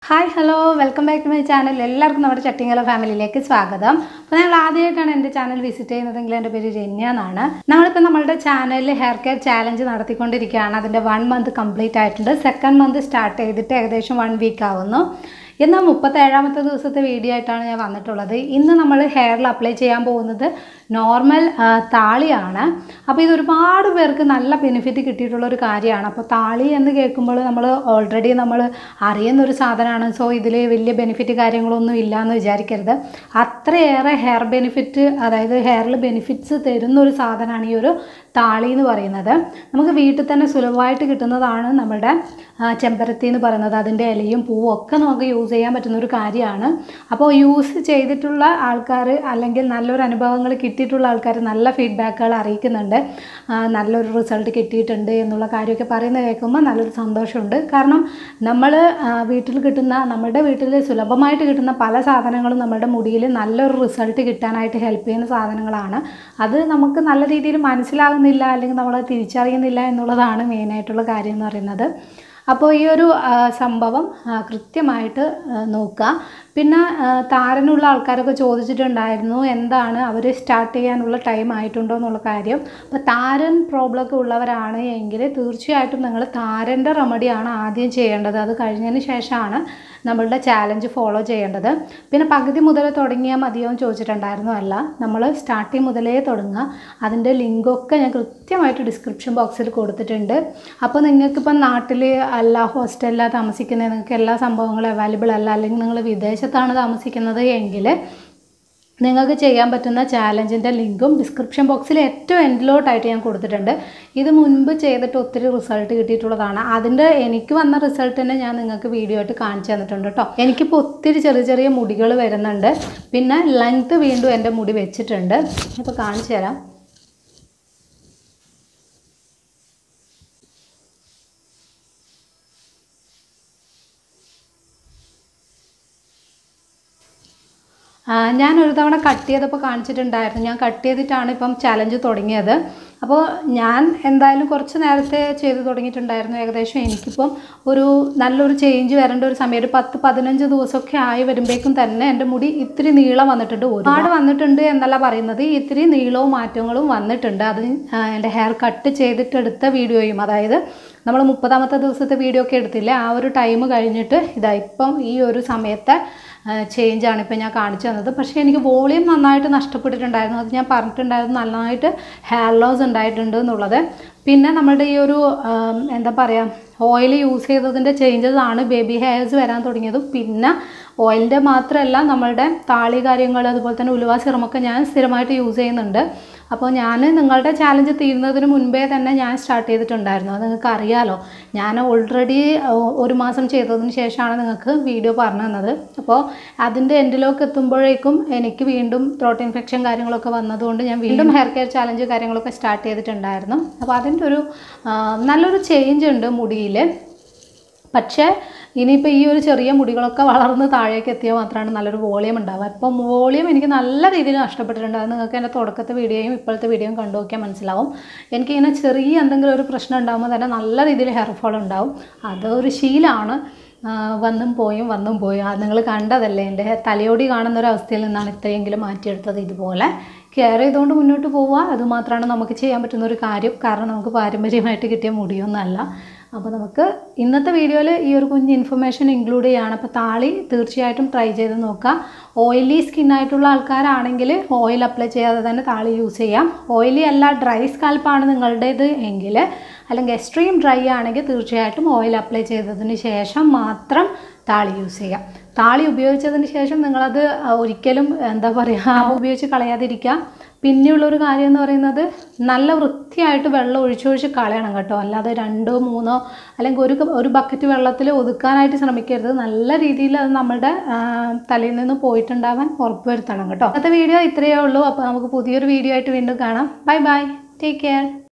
hi hello welcome back to my channel എല്ലാവർക്കും നമ്മുടെ ചട്ടിങ്ങല ഫാമിലിയിലേക്ക് സ്വാഗതം അപ്പോൾ നിങ്ങൾ ആദ്യമായിട്ടാണ് എൻ്റെ ചാനൽ വിസിറ്റ് ചെയ്യുന്നതെങ്കിൽ എൻ്റെ പേര് രന്യ എന്നാണ് നമ്മളിപ്പോൾ നമ്മളുടെ ചാനലിൽ ഹെയർ കെയർ ചാലഞ്ച് നടത്തിക്കൊണ്ടിരിക്കുകയാണ് അതിൻ്റെ വൺ മന്ത് കംപ്ലീറ്റ് ആയിട്ടുണ്ട് സെക്കൻഡ് മന്ത് സ്റ്റാർട്ട് ചെയ്തിട്ട് ഏകദേശം വൺ വീക്ക് ആവുന്നു ഇന്ന് മുപ്പത്തേഴാമത്തെ ദിവസത്തെ വീഡിയോ ആയിട്ടാണ് ഞാൻ വന്നിട്ടുള്ളത് ഇന്ന് നമ്മൾ ഹെയറിൽ അപ്ലൈ ചെയ്യാൻ പോകുന്നത് നോർമൽ ആ, താളിയാണ് അപ്പോൾ ഇത് ഒരുപാട് പേർക്ക് നല്ല ബെനിഫിറ്റ് കിട്ടിയിട്ടുള്ള ഒരു കാര്യമാണ് അപ്പോൾ താളി എന്ന് കേൾക്കുമ്പോൾ നമ്മൾ ഓൾറെഡി നമ്മൾ അറിയുന്ന ഒരു സാധനമാണ് സോ ഇതിൽ വലിയ ബെനിഫിറ്റ് കാര്യങ്ങളൊന്നും ഇല്ല എന്ന് വിചാരിക്കരുത് അത്രയേറെ ഹെയർ ബെനിഫിറ്റ് അതായത് ഹെയറിൽ ബെനിഫിറ്റ്സ് തരുന്ന ഒരു സാധനമാണ് ഈ ഒരു താളി എന്ന് പറയുന്നത് നമുക്ക് വീട്ടിൽ തന്നെ സുലഭമായിട്ട് കിട്ടുന്നതാണ് നമ്മുടെ ആ, ചെമ്പരത്തി എന്ന് പറയുന്നത് അതിൻ്റെ ഇലയും പൂവും ഒക്കെ നമുക്ക് യൂസ് ചെയ്യാൻ പറ്റുന്ന ഒരു കാര്യമാണ് അപ്പോൾ യൂസ് ചെയ്തിട്ടുള്ള ആൾക്കാർ അല്ലെങ്കിൽ നല്ലൊരു അനുഭവങ്ങൾ കിട്ടിയിട്ടുള്ള ആൾക്കാർ നല്ല ഫീഡ്ബാക്കുകൾ അറിയിക്കുന്നുണ്ട് ആ, നല്ലൊരു റിസൾട്ട് കിട്ടിയിട്ടുണ്ട് എന്നുള്ള കാര്യമൊക്കെ പറയുന്നത് കേൾക്കുമ്പോൾ നല്ലൊരു സന്തോഷമുണ്ട് കാരണം നമ്മൾ വീട്ടിൽ കിട്ടുന്ന നമ്മുടെ വീട്ടിൽ സുലഭമായിട്ട് കിട്ടുന്ന പല സാധനങ്ങളും നമ്മുടെ മുടിയിൽ നല്ലൊരു റിസൾട്ട് കിട്ടാനായിട്ട് ഹെൽപ്പ് ചെയ്യുന്ന സാധനങ്ങളാണ് അത് നമുക്ക് നല്ല രീതിയിൽ മനസ്സിലാകുന്നില്ല അല്ലെങ്കിൽ നമ്മൾ തിരിച്ചറിയുന്നില്ല എന്നുള്ളതാണ് മെയിനായിട്ടുള്ള കാര്യം എന്ന് പറയുന്നത് അപ്പോൾ ഈ ഒരു ആ, സംഭവം ആ, കൃത്യമായിട്ട് ആ, നോക്കുക പിന്നെ ആ, താരനുള്ള ആൾക്കാരൊക്കെ ചോദിച്ചിട്ടുണ്ടായിരുന്നു എന്താണ് അവർ സ്റ്റാർട്ട് ചെയ്യാനുള്ള ടൈം ആയിട്ടുണ്ടോ എന്നുള്ള കാര്യം അപ്പോൾ താരൻ പ്രോബ്ലം ഒക്കെ ഉള്ളവരാണ് എങ്കിൽ തീർച്ചയായിട്ടും നിങ്ങൾ താരൻ്റെ റെമഡിയാണ് ആദ്യം ചെയ്യേണ്ടത് അത് കഴിഞ്ഞതിന് ശേഷമാണ് നമ്മളുടെ ചാലഞ്ച് ഫോളോ ചെയ്യേണ്ടത് പിന്നെ പകുതി മുതൽ തുടങ്ങിയാൽ മതിയോ എന്ന് ചോദിച്ചിട്ടുണ്ടായിരുന്നു അല്ല നമ്മൾ സ്റ്റാർട്ടിങ് മുതലേ തുടങ്ങുക അതിൻ്റെ ലിങ്കൊക്കെ ഞാൻ കൃത്യമായിട്ട് ഡിസ്ക്രിപ്ഷൻ ബോക്സിൽ കൊടുത്തിട്ടുണ്ട് അപ്പോൾ നിങ്ങൾക്കിപ്പം നാട്ടിൽ അല്ല ഹോസ്റ്റലിലാണ് താമസിക്കുന്നത് നിങ്ങൾക്ക് എല്ലാ സംഭവങ്ങളും അവൈലബിൾ അല്ല അല്ലെങ്കിൽ നിങ്ങൾ വിദേശത്താണ് താമസിക്കുന്നത് എങ്കിൽ നിങ്ങൾക്ക് ചെയ്യാൻ പറ്റുന്ന ചാലഞ്ചിൻ്റെ ലിങ്കും ഡിസ്ക്രിപ്ഷൻ ബോക്സിൽ ഏറ്റവും എൻഡിലോട്ടായിട്ട് ഞാൻ കൊടുത്തിട്ടുണ്ട് ഇത് മുൻപ് ചെയ്തിട്ട് ഒത്തിരി റിസൾട്ട് കിട്ടിയിട്ടുള്ളതാണ് അതിൻ്റെ എനിക്ക് വന്ന റിസൾട്ട് തന്നെ ഞാൻ നിങ്ങൾക്ക് വീഡിയോ ആയിട്ട് കാണിച്ചു തന്നിട്ടുണ്ട് കേട്ടോ എനിക്കിപ്പോൾ ഒത്തിരി ചെറിയ ചെറിയ മുടികൾ വരുന്നുണ്ട് പിന്നെ ലെങ്ത്ത് വീണ്ടും എൻ്റെ മുടി വെച്ചിട്ടുണ്ട് ഇപ്പോൾ കാണിച്ചു തരാം ആ, ഞാൻ ഒരു തവണ കട്ട് ചെയ്തപ്പോൾ കാണിച്ചിട്ടുണ്ടായിരുന്നു ഞാൻ കട്ട് ചെയ്തിട്ടാണ് ഇപ്പം ചലഞ്ച് തുടങ്ങിയത് അപ്പോൾ ഞാൻ എന്തായാലും കുറച്ച് നേരത്തെ ചെയ്ത് തുടങ്ങിയിട്ടുണ്ടായിരുന്നു ഏകദേശം എനിക്കിപ്പം ഒരു നല്ലൊരു ചേഞ്ച് വരേണ്ട ഒരു സമയം ഒരു പത്ത് പതിനഞ്ച് ദിവസമൊക്കെ ആയി വരുമ്പോഴേക്കും തന്നെ എൻ്റെ മുടി ഇത്തിരി നീളം വന്നിട്ടുണ്ട് ഒരുപാട് വന്നിട്ടുണ്ട് എന്നല്ല പറയുന്നത് ഇത്തിരി നീളവും മാറ്റങ്ങളും വന്നിട്ടുണ്ട് അത് ആ, എൻ്റെ ഹെയർ കട്ട് ചെയ്തിട്ടെടുത്ത വീഡിയോയും അതായത് നമ്മൾ മുപ്പതാമത്തെ ദിവസത്തെ വീഡിയോ ഒക്കെ എടുത്തില്ലേ ആ ഒരു ടൈം കഴിഞ്ഞിട്ട് ഇതാ ഇപ്പം ഈ ഒരു സമയത്തെ ചേഞ്ചാണ് ഇപ്പം ഞാൻ കാണിച്ചു തന്നത് പക്ഷേ എനിക്ക് വോളിയം നന്നായിട്ട് നഷ്ടപ്പെട്ടിട്ടുണ്ടായിരുന്നു അത് ഞാൻ പറഞ്ഞിട്ടുണ്ടായിരുന്നു നന്നായിട്ട് ഹെയർ ലോസ് ഉണ്ടായിട്ടുണ്ട് എന്നുള്ളത് പിന്നെ നമ്മുടെ ഈ ഒരു ആം, എന്താ പറയുക ഓയിൽ യൂസ് ചെയ്തതിൻ്റെ ചേഞ്ചസ് ആണ് ബേബി ഹെയർസ് വരാൻ തുടങ്ങിയതും പിന്നെ ഓയിലിൻ്റെ മാത്രമല്ല നമ്മളുടെ താളി കാര്യങ്ങൾ അതുപോലെ തന്നെ ഉലുവ സിറമൊക്കെ ഞാൻ സ്ഥിരമായിട്ട് യൂസ് ചെയ്യുന്നുണ്ട് അപ്പോൾ ഞാൻ നിങ്ങളുടെ ചാലഞ്ച് തീരുന്നതിന് മുൻപേ തന്നെ ഞാൻ സ്റ്റാർട്ട് ചെയ്തിട്ടുണ്ടായിരുന്നു അത് നിങ്ങൾക്ക് അറിയാലോ ഞാൻ ഓൾറെഡി ഒരു മാസം ചെയ്തതിന് ശേഷമാണ് നിങ്ങൾക്ക് വീഡിയോ പറഞ്ഞു തന്നത് അപ്പോൾ അതിൻ്റെ എൻഡിലേക്ക് എത്തുമ്പോഴേക്കും എനിക്ക് വീണ്ടും ത്രോട്ട് ഇൻഫെക്ഷൻ കാര്യങ്ങളൊക്കെ വന്നതുകൊണ്ട് ഞാൻ വീണ്ടും ഹെയർ കെയർ ചാലഞ്ച് കാര്യങ്ങളൊക്കെ സ്റ്റാർട്ട് ചെയ്തിട്ടുണ്ടായിരുന്നു അപ്പോൾ അതിൻ്റെ ഒരു ആ, നല്ലൊരു ചേഞ്ച് ഉണ്ട് മുടിയിൽ പക്ഷേ ഇനിയിപ്പോൾ ഈ ഒരു ചെറിയ മുടികളൊക്കെ വളർന്ന് താഴേക്ക് എത്തിയാൽ മാത്രമാണ് നല്ലൊരു വോളിയം ഉണ്ടാവുക ഇപ്പം വോളിയം എനിക്ക് നല്ല രീതിയിൽ നഷ്ടപ്പെട്ടിട്ടുണ്ട് അത് നിങ്ങൾക്ക് എൻ്റെ തുടക്കത്തെ വീഡിയോയും ഇപ്പോഴത്തെ വീഡിയോയും കണ്ടു നോക്കിയാൽ മനസ്സിലാവും എനിക്കിങ്ങനെ ചെറിയ എന്തെങ്കിലും ഒരു പ്രശ്നം ഉണ്ടാകുമ്പോൾ തന്നെ നല്ല രീതിയിൽ ഹെയർ ഫോൾ ഉണ്ടാവും അതൊരു ശീലമാണ് ആ, വന്നും പോയും വന്നും പോയും അത് നിങ്ങൾ കണ്ടതല്ലേ എൻ്റെ തലയോടി കാണുന്ന ഒരു അവസ്ഥയിൽ നിന്നാണ് ഇത്രയെങ്കിലും മാറ്റിയെടുത്തത് ഇതുപോലെ കെയർ ചെയ്തുകൊണ്ട് മുന്നോട്ട് പോവുക അതുമാത്രമാണ് നമുക്ക് ചെയ്യാൻ പറ്റുന്ന ഒരു കാര്യം കാരണം നമുക്ക് പാരമ്പര്യമായിട്ട് കിട്ടിയ മുടിയൊന്നുമല്ല അപ്പോൾ നമുക്ക് ഇന്നത്തെ വീഡിയോയിൽ ഈ ഒരു കുഞ്ഞ് ഇൻഫർമേഷൻ ഇൻക്ലൂഡ് ചെയ്യുകയാണ് അപ്പോൾ താളി തീർച്ചയായിട്ടും ട്രൈ ചെയ്ത് നോക്കുക ഓയിലി സ്കിന്നായിട്ടുള്ള ആൾക്കാരാണെങ്കിൽ ഓയിൽ അപ്ലൈ ചെയ്യാതെ തന്നെ താളി യൂസ് ചെയ്യാം ഓയിലി അല്ല ഡ്രൈ സ്കാൽപ്പാണ് നിങ്ങളുടേത് എങ്കിൽ അല്ലെങ്കിൽ എക്സ്ട്രീം ഡ്രൈ ആണെങ്കിൽ തീർച്ചയായിട്ടും ഓയിൽ അപ്ലൈ ചെയ്തതിന് ശേഷം മാത്രം താളി യൂസ് ചെയ്യാം താളി ഉപയോഗിച്ചതിന് ശേഷം നിങ്ങളത് ഒരിക്കലും എന്താ പറയുക ഉപയോഗിച്ച് കളയാതിരിക്കുക പിന്നെയുള്ളൊരു കാര്യം എന്ന് പറയുന്നത് നല്ല വൃത്തിയായിട്ട് വെള്ളം ഒഴിച്ചൊഴിച്ച് കളയണം കേട്ടോ അല്ലാതെ രണ്ടോ മൂന്നോ അല്ലെങ്കിൽ ഒരു ക- ഒരു ബക്കറ്റ് വെള്ളത്തിൽ ഒതുക്കാനായിട്ട് ശ്രമിക്കരുത് നല്ല രീതിയിൽ അത് നമ്മുടെ ആ, തലയിൽ നിന്ന് പോയിട്ടുണ്ടാവാൻ ഉറപ്പുവരുത്തണം കേട്ടോ അന്നത്തെ വീഡിയോ ഇത്രയേ ഉള്ളൂ അപ്പോൾ നമുക്ക് പുതിയൊരു വീഡിയോ ആയിട്ട് വീണ്ടും കാണാം ബൈ ബൈ ടേക്ക് കെയർ